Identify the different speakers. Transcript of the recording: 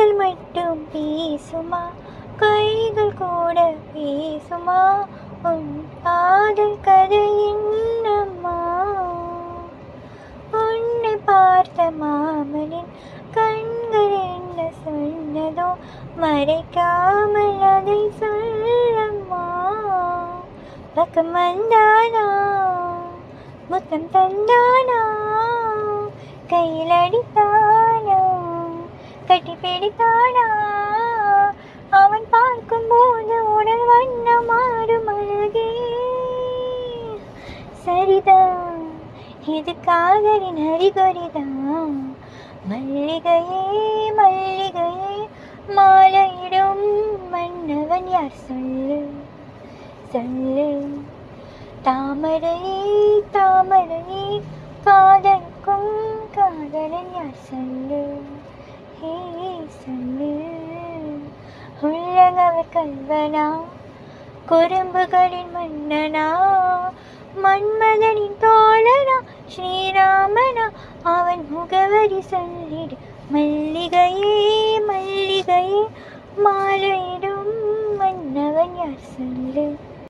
Speaker 1: காதல் மட்டும் பேசுமா கைகள் கூட பேசுமா உன் காதல் கதை என்னம்மா உன்னை பார்த்த மாமனின் கண்கள் என்ன சொன்னதோ மறைக்காமல் அதை சொல்லம்மா பக்கம் வந்தானா முத்தம் தந்தானா கையில் அடித்தானா கட்டி பிடித்தானா அவன் பார்க்கும்போது உடல் வண்ணம் மாறும் அழகே சரிதான் இது காதலின் அறிகுறிதான் மல்லிகையே மல்லிகையே மாலையிடும் மன்னவன் யார் சொல்லு சொல்லு தாமரையே தாமரையே காதலுக்கும் காதலன் யார் சொல்லு ஹே சொல்லு உள்ளங்கவர் கல்வனா குறும்புகளின் மன்னனா மன்மதனின் தோழனா ஸ்ரீராமனா அவன் முகவரி சொல்லிடு மல்லிகையே மல்லிகையே மாலையிடும் மன்னவன் யார் சொல்லு